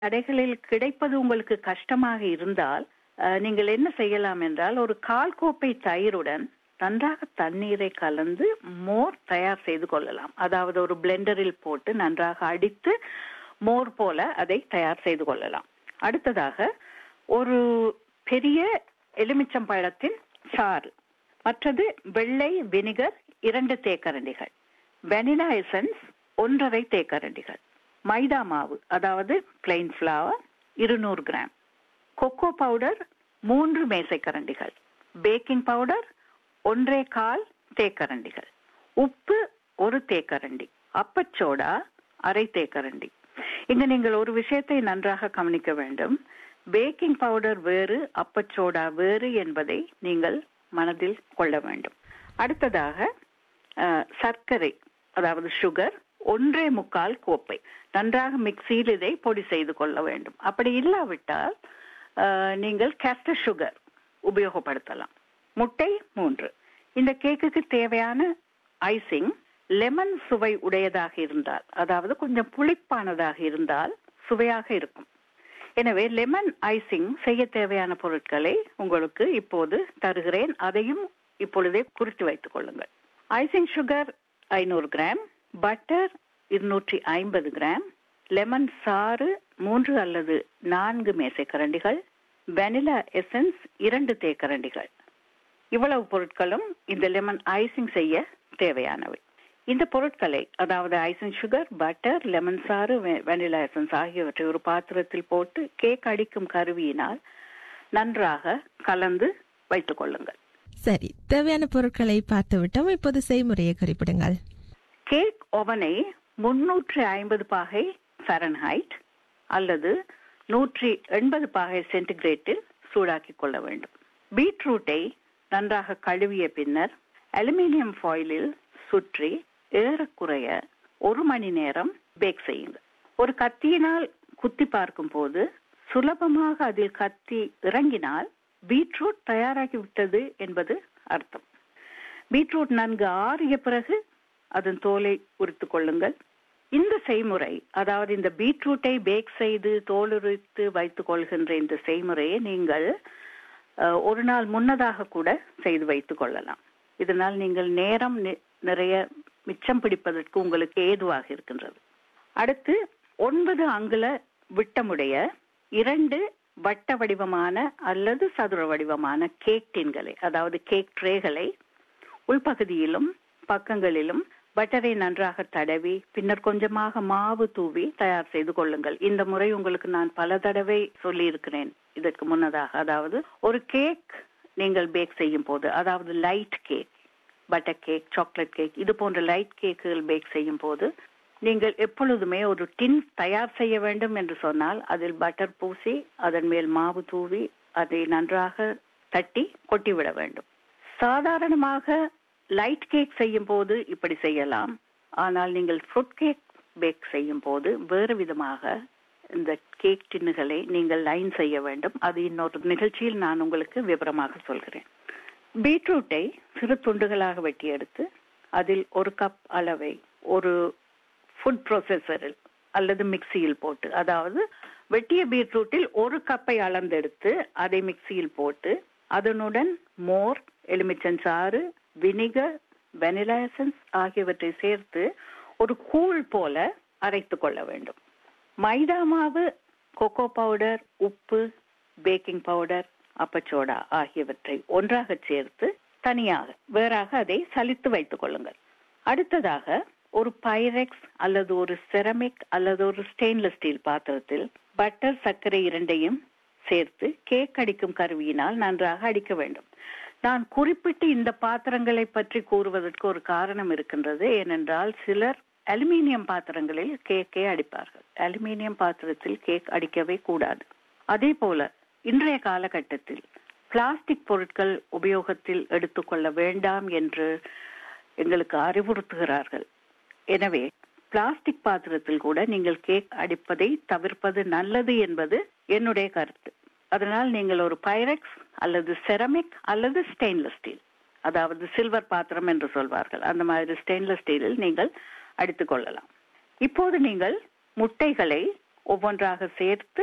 கடைகளில் கிடைப்பது உங்களுக்கு கஷ்டமாக இருந்தால் அஹ், நீங்கள் என்ன செய்யலாம் என்றால் ஒரு கால் கோப்பை தயிருடன் நன்றாக தண்ணீரை கலந்து மோர் தயார் செய்து கொள்ளலாம் அதாவது ஒரு பிளெண்டரில் போட்டு நன்றாக அடித்து மோர் போல அதை தயார் செய்து கொள்ளலாம் அடுத்ததாக ஒரு பெரிய எலுமிச்சம்பழத்தின் சாறு மற்றது வெள்ளை வினிகர் இரண்டு தேக்கரண்டிகள் வெனிலா எசன்ஸ் ஒன்றரை தேக்கரண்டிகள் மைதா மாவு அதாவது பிளெயின் ஃப்ளவர் இருநூறு கிராம் கொக்கோ பவுடர் மூன்று மேசைக்கரண்டிகள் பேக்கிங் பவுடர் ஒன்றே கால் தேக்கரண்டிகள் உப்பு ஒரு தேக்கரண்டி அப்பச்சோடா அரை தேக்கரண்டி இங்க நீங்கள் ஒரு விஷயத்தை நன்றாக கவனிக்க வேண்டும் பேக்கிங் பவுடர் வேறு அப்பச்சோடா வேறு என்பதை நீங்கள் மனதில் கொள்ள வேண்டும் அடுத்ததாக அஹ், சர்க்கரை அதாவது சுகர் ஒன்றே முக்கால் கோப்பை நன்றாக மிக்சியில் இதை பொடி செய்து கொள்ள வேண்டும் அப்படி இல்லாவிட்டால் அஹ், நீங்கள் கேஸ்டர் சுகர் உபயோகப்படுத்தலாம் முட்டை மூன்று இந்த கேக்குக்கு தேவையான ஐசிங் லெமன் சுவை உடையதாக இருந்தால் அதாவது கொஞ்சம் புளிப்பானதாக இருந்தால் சுவையாக இருக்கும் எனவே லெமன் ஐசிங் செய்ய தேவையான பொருட்களை உங்களுக்கு இப்போது தருகிறேன் அதையும் இப்பொழுதே குறித்து வைத்துக் கொள்ளுங்கள் ஐசிங் சுகர் ஐநூறு கிராம் பட்டர் இருநூற்றி ஐம்பது கிராம் லெமன் சாறு மூன்று அல்லது நான்கு மேசைக்கரண்டிகள் வெனிலா எசன்ஸ் இரண்டு தேக்கரண்டிகள் இவ்வளவு பொருட்களும் இந்த லெமன் ஐசிங் செய்ய தேவையானவை இந்த பொருட்களை அதாவது ஐசிங் சுகர் பட்டர் லெமன் சாறு வெ- வெனிலா எசன்ஸ் ஆகியவற்றை ஒரு பாத்திரத்தில் போட்டு கேக் அடிக்கும் கருவியினால் நன்றாக கலந்து வைத்துக் கொள்ளுங்கள் சரி தேவையான பொருட்களை பார்த்து விட்டோம் இப்போது செய்முறையை குறிப்பிடுங்கள் கேக் ஓவனை முன்னூற்றி ஐம்பது பாகை ஃபரன்ஹைட் அல்லது நூற்றி எண்பது பாகை சென்டிகிரேட்டில் சூடாக்கிக் கொள்ள வேண்டும் பீட்ரூட்டை நன்றாக கழுவிய பின்னர் அலுமினியம் ஃபாயிலில் சுற்றி ஏறக்குறைய ஒரு மணி நேரம் பேக் செய்யுங்கள் ஒரு கத்தியினால் குத்தி பார்க்கும் போது சுலபமாக அதில் கத்தி இறங்கினால் பீட்ரூட் தயாராகி விட்டது என்பது அர்த்தம் பீட்ரூட் நன்கு ஆறிய பிறகு அதன் தோலை உரித்து கொள்ளுங்கள் இந்த செய்முறை அதாவது இந்த பீட்ரூட்டை பேக் செய்து தோல் உரித்து வைத்துக் கொள்கின்ற இந்த செய்முறையை நீங்கள் அஹ், ஒரு நாள் முன்னதாக கூட செய்து வைத்துக் கொள்ளலாம் இதனால் நீங்கள் நேரம் நி- நிறைய மிச்சம் பிடிப்பதற்கு உங்களுக்கு ஏதுவாக இருக்கின்றது அடுத்து ஒன்பது அங்குல விட்டமுடைய இரண்டு வட்ட வடிவமான அல்லது சதுர வடிவமான கேக் டின்களை அதாவது கேக் ட்ரேகளை உள்பகுதியிலும் பக்கங்களிலும் பட்டரை நன்றாக தடவி பின்னர் கொஞ்சமாக மாவு தூவி தயார் செய்து கொள்ளுங்கள் இந்த முறை உங்களுக்கு நான் பல தடவை சொல்லி இருக்கிறேன் இதற்கு முன்னதாக அதாவது ஒரு கேக் நீங்கள் பேக் செய்யும் போது அதாவது light cake butter cake chocolate cake இது போன்ற லைட் கேக்குகள் பேக் செய்யும் போது நீங்கள் எப்பொழுதுமே ஒரு டின் தயார் செய்ய வேண்டும் என்று சொன்னால் அதில் பட்டர் பூசி அதன் மேல் மாவு தூவி அதை நன்றாக தட்டி கொட்டிவிட வேண்டும் சாதாரணமாக லைட் கேக் செய்யும் போது இப்படி செய்யலாம் ஆனால் நீங்கள் ஃப்ரூட் கேக் பேக் செய்யும் போது வேறு விதமாக இந்த கேக் டின்னுகளை நீங்கள் லைன் செய்ய வேண்டும் அது இன்னொரு நிகழ்ச்சியில் நான் உங்களுக்கு விவரமாக சொல்கிறேன் பீட்ரூட்டை சிறு துண்டுகளாக வெட்டி எடுத்து அதில் ஒரு கப் அளவை ஒரு ஃபுட் ப்ரோசஸரில் அல்லது மிக்சியில் போட்டு அதாவது வெட்டிய பீட்ரூட்டில் ஒரு கப்பை அளந்தெடுத்து அதை மிக்சியில் போட்டு அதனுடன் மோர் எலுமிச்சஞ்சாறு வினிகர் வெனிலா எசன்ஸ் ஆகியவற்றை சேர்த்து ஒரு கூழ் போல அரைத்து கொள்ள வேண்டும் மைதா மாவு கொக்கோ பவுடர் உப்பு பேக்கிங் பவுடர் அப்பச்சோடா ஆகியவற்றை ஒன்றாக சேர்த்து தனியாக வேறாக அதை சலித்து வைத்துக் கொள்ளுங்கள் அடுத்ததாக ஒரு பைரெக்ஸ் அல்லது ஒரு செரமிக் அல்லது ஒரு ஸ்டெயின்லெஸ் ஸ்டீல் பாத்திரத்தில் பட்டர் சர்க்கரை இரண்டையும் சேர்த்து கேக் அடிக்கும் கருவியினால் நன்றாக அடிக்க வேண்டும் நான் குறிப்பிட்டு இந்த பாத்திரங்களை பற்றி கூறுவதற்கு ஒரு காரணம் இருக்கின்றது ஏனென்றால் சிலர் அலுமினியம் பாத்திரங்களில் கேக்கை அடிப்பார்கள் அலுமினியம் பாத்திரத்தில் கேக் அடிக்கவே கூடாது அதே போல இன்றைய காலகட்டத்தில் பிளாஸ்டிக் பொருட்கள் உபயோகத்தில் எடுத்துக்கொள்ள வேண்டாம் என்று எங்களுக்கு அறிவுறுத்துகிறார்கள் எனவே பிளாஸ்டிக் பாத்திரத்தில் கூட நீங்கள் கேக் அடிப்பதை தவிர்ப்பது நல்லது என்பது என்னுடைய கருத்து அதனால் நீங்கள் ஒரு பைரெக்ஸ் அல்லது செரமிக் அல்லது ஸ்டெயின்லெஸ் ஸ்டீல் அதாவது சில்வர் பாத்திரம் என்று சொல்வார்கள் அந்த மாதிரி ஸ்டெயின்லெஸ் ஸ்டீலில் நீங்கள் அடித்துக் கொள்ளலாம் இப்போது நீங்கள் முட்டைகளை ஒவ்வொன்றாக சேர்த்து